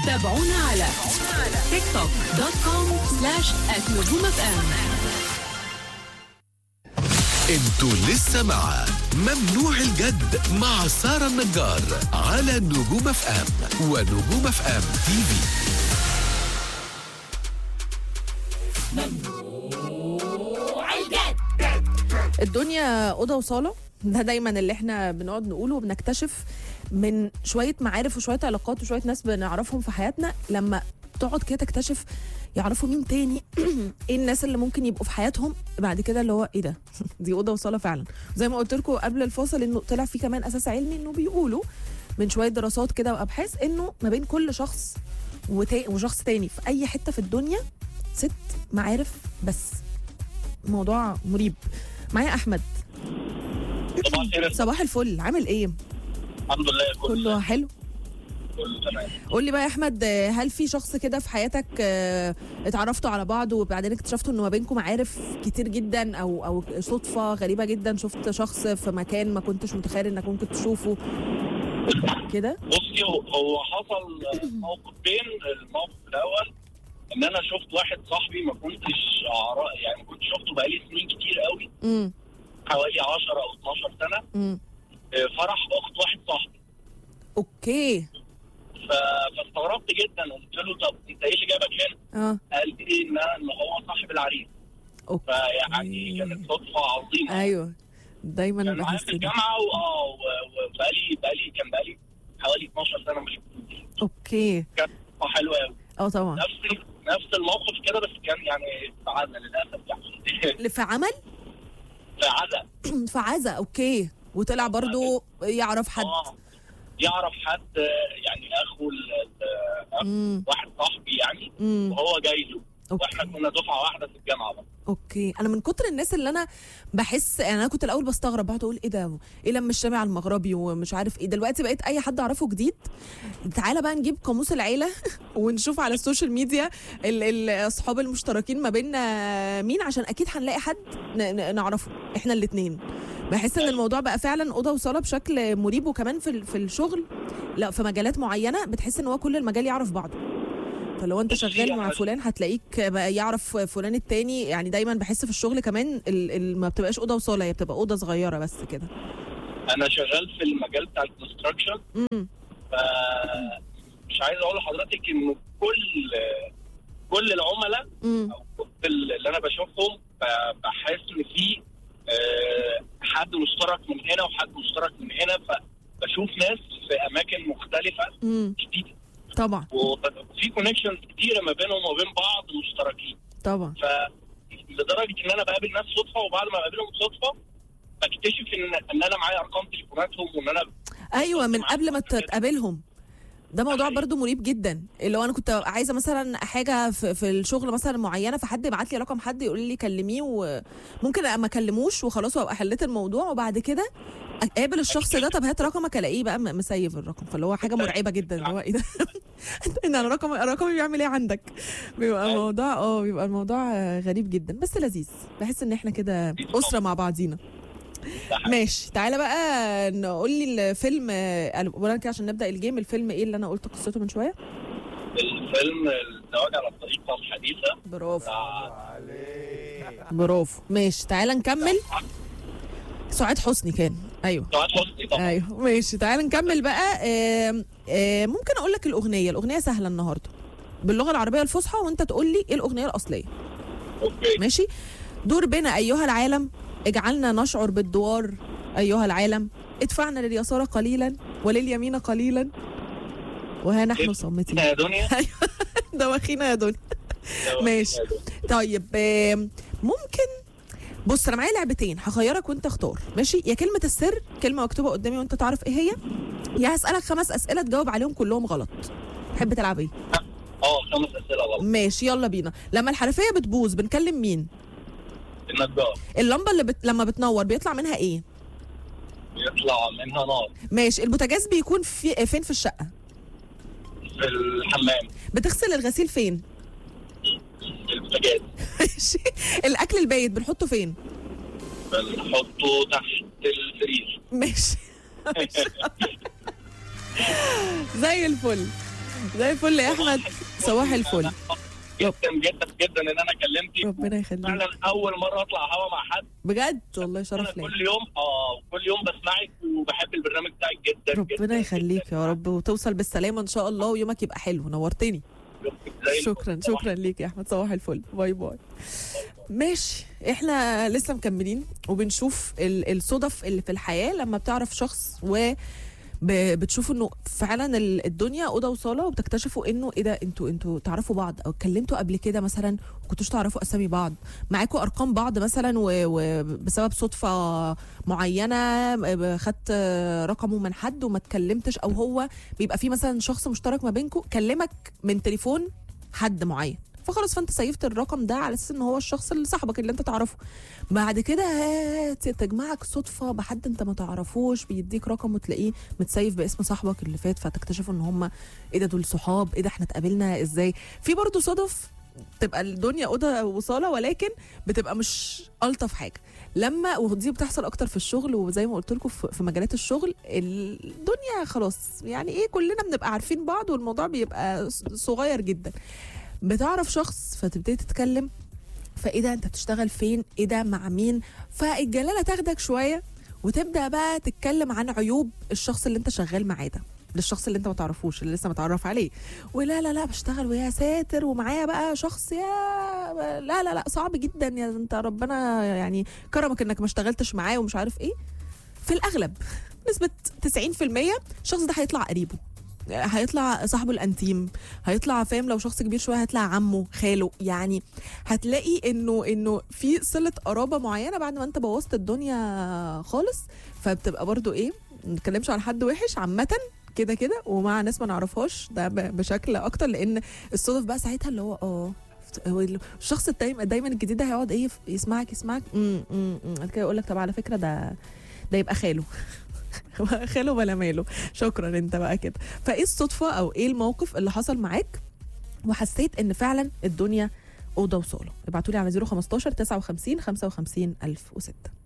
تابعونا على تيك توك دوت كوم سلاش نجوم اف ام انتوا لسه مع ممنوع الجد مع سارة النجار على نجوم اف ام ونجوم اف ام تي في الدنيا اوضه وصاله ده دايما اللي احنا بنقعد نقوله وبنكتشف من شويه معارف وشويه علاقات وشويه ناس بنعرفهم في حياتنا لما تقعد كده تكتشف يعرفوا مين تاني ايه الناس اللي ممكن يبقوا في حياتهم بعد كده اللي هو ايه ده دي اوضه وصاله فعلا زي ما قلت لكم قبل الفاصل انه طلع في كمان اساس علمي انه بيقولوا من شويه دراسات كده وابحاث انه ما بين كل شخص وتا- وشخص تاني في اي حته في الدنيا ست معارف بس موضوع مريب معايا احمد صباح الخير صباح الفل عامل ايه الحمد لله كله كله حلو كله تمام قول لي بقى يا احمد آه، هل في شخص كده في حياتك آه، اتعرفتوا على بعض وبعدين اكتشفتوا انه ما بينكم معارف كتير جدا او او صدفه غريبه جدا شفت شخص في مكان ما كنتش متخيل انك ممكن تشوفه كده بصي هو- هو حصل موقفين الموقف الاول ان انا شفت واحد صاحبي ما كنتش اعرف يعني ما كنتش شفته بقالي سنين كتير قوي امم حوالي 10 او 12 سنه امم آه، فرح اخت واحد صاحبي اوكي ف- فاستغربت جدا قلت له طب انت ايه اللي جابك هنا؟ اه قال لي ان ان هو صاحب العريس اوكي فيعني كانت صدفه عظيمه ايوه دايما كان معايا بحس في كده الجامعه واه و- وبقالي بقالي كان بقالي حوالي 12 سنه ما شفتوش اوكي كانت صدفه حلوه قوي اه طبعا نفس نفس الموقف كده بس كان يعني في عزا للاسف يعني اللي في عمل في عزا في عزا اوكي وطلع برضو يعرف حد اه يعرف حد آه، يعني اخو ال- ال- أخو امم واحد صاحبي يعني امم وهو جاي له واحنا اوكي كنا دفعه واحده في الجامعه بقى اوكي انا من كتر الناس اللي انا بحس يعني انا كنت الاول بستغرب بقعد اقول ايه ده ايه لما الشامي على المغربي ومش عارف ايه دلوقتي بقيت اي حد اعرفه جديد تعالى بقى نجيب قاموس العيله ونشوف على السوشيال ميديا ال- ال- الاصحاب المشتركين ما بيننا مين عشان اكيد هنلاقي حد ن- ن- نعرفه احنا الاثنين بحس ان الموضوع بقى فعلا اوضه وصاله بشكل مريب وكمان في ال- في الشغل لا في مجالات معينه بتحس ان هو كل المجال يعرف بعضه فلو انت بصي، شغال مع أنا- فلان هتلاقيك بقى يعرف فلان التاني يعني دايما بحس في الشغل كمان ال ال ما بتبقاش اوضه وصاله هي بتبقى اوضه صغيره بس كده انا شغال في المجال بتاع الكونستراكشن امم مش عايز اقول لحضرتك انه كل كل العملاء امم او كل اللي انا بشوفهم ب- بحس ان في آه، حد مشترك من هنا وحد مشترك من هنا فبشوف ناس في اماكن مختلفه امم جديده طبعا وفي كونكشنز كتيره ما بينهم وبين بعض مشتركين طبعا ف لدرجه ان انا بقابل ناس صدفه وبعد ما بقابلهم صدفه بكتشف ان ان انا معايا ارقام تليفوناتهم وان انا ايوه من معاك قبل ما كده. تقابلهم ده موضوع حقيقي. برضو مريب جدا اللي هو انا كنت عايزه مثلا حاجه في, في الشغل مثلا معينه فحد يبعت لي رقم حد يقول لي كلميه وممكن ما اكلموش وخلاص وابقى حليت الموضوع وبعد كده اقابل الشخص ده طب هات رقمك الاقيه بقى م- مسيف الرقم فاللي هو حاجه مرعبه جدا اللي هو ايه ده ان انا رقم رقمي بيعمل ايه عندك بيبقى أيوة. الموضوع اه بيبقى الموضوع آه، غريب جدا بس لذيذ بحس ان احنا كده اسره مع بعضينا ده حقيقي. ماشي تعالى بقى نقول لي الفيلم آه، اولا كده عشان نبدا الجيم الفيلم ايه اللي انا قلت قصته من شويه الفيلم الزواج على الطريقه الحديثه برافو بتاع برافو ماشي تعالى نكمل سعاد حسني كان ايوه سعاد حسني طبعا ايوه ماشي تعالى نكمل بقى آم، آم، ممكن اقول لك الاغنيه الاغنيه سهله النهارده باللغه العربيه الفصحى وانت تقول لي ايه الاغنيه الاصليه اوكي ماشي دور بنا ايها العالم اجعلنا نشعر بالدوار ايها العالم ادفعنا لليسار قليلا ولليمين قليلا وها نحن صامتين يا دنيا دواخينا يا دنيا ماشي. طيب آم، ممكن بص انا معايا لعبتين هخيرك وانت اختار ماشي يا كلمه السر كلمه مكتوبه قدامي وانت تعرف ايه هي يا هسالك خمس اسئله تجاوب عليهم كلهم غلط تحب تلعب ايه اه خمس اسئله غلط ماشي يلا بينا لما الحنفيه بتبوظ بنكلم مين النجار اللمبه اللي بت... لما بتنور بيطلع منها ايه يطلع منها نار ماشي البوتاجاز بيكون في فين في الشقه في الحمام بتغسل الغسيل فين في البوتاجاز ماشي الاكل البايت بنحطه فين بنحطه تحت الفريز ماشي زي الفل زي الفل يا احمد صباح الفل جدا جدا جدا ان انا كلمتك ربنا يخليك فعلا اول مره اطلع هوا مع حد بجد والله انا شرف ليا كل يوم اه كل يوم بسمعك وبحب البرنامج بتاعك جدا ربنا جدا يخليك يا رب وتوصل بالسلامه ان شاء الله ويومك يبقى حلو نورتني جدا. زي الفل. شكرا شكرا ليك يا احمد صباح الفل باي باي ماشي احنا لسه مكملين وبنشوف ال- الصدف اللي في الحياه لما بتعرف شخص و ب- بتشوفوا انه فعلا ال- الدنيا اوضه وصاله وبتكتشفوا انه ايه ده انتوا انتوا تعرفوا بعض او اتكلمتوا قبل كده مثلا ما كنتوش تعرفوا اسامي بعض معاكوا ارقام بعض مثلا وبسبب صدفه معينه ب- خدت رقمه من حد وما اتكلمتش او هو بيبقى في مثلا شخص مشترك ما بينكم كلمك من تليفون حد معين فخلاص فانت سيفت الرقم ده على اساس ان هو الشخص اللي صاحبك اللي انت تعرفه بعد كده هات- تجمعك صدفه بحد انت ما تعرفوش بيديك رقم وتلاقيه متسيف باسم صاحبك اللي فات فتكتشف ان هم ايه ده دول صحاب ايه ده احنا اتقابلنا ازاي في برضه صدف تبقى الدنيا اوضه وصاله ولكن بتبقى مش الطف حاجه لما ودي بتحصل اكتر في الشغل وزي ما قلت لكم في في مجالات الشغل الدنيا خلاص يعني ايه كلنا بنبقى عارفين بعض والموضوع بيبقى صغير جدا بتعرف شخص فتبتدي تتكلم فايه ده انت بتشتغل فين ايه ده مع مين فالجلاله تاخدك شويه وتبدا بقى تتكلم عن عيوب الشخص اللي انت شغال معاه ده للشخص اللي انت ما تعرفوش اللي لسه متعرف عليه ولا لا لا بشتغل ويا ساتر ومعايا بقى شخص يا لا لا لا صعب جدا يا انت ربنا يعني كرمك انك ما اشتغلتش معاه ومش عارف ايه في الاغلب نسبه 90% الشخص ده هيطلع قريبه هيطلع صاحبه الانتيم هيطلع فاهم لو شخص كبير شويه هيطلع عمه خاله يعني هتلاقي انه انه في صله قرابه معينه بعد ما انت بوظت الدنيا خالص فبتبقى برضو ايه ما نتكلمش عن حد وحش عامه كده كده ومع ناس ما نعرفهاش ده ب- بشكل اكتر لان الصدف بقى ساعتها اللي هو اه هو الشخص دايما دايما الجديد ده هيقعد ايه يسمعك يسمعك امم امم بعد كده يقول لك طب على فكره ده ده يبقى خاله خاله ولا ماله شكرا انت بقى كده فايه الصدفه او ايه الموقف اللي حصل معاك وحسيت ان فعلا الدنيا اوضه وصاله ابعتوا لي على 015 59 55 1006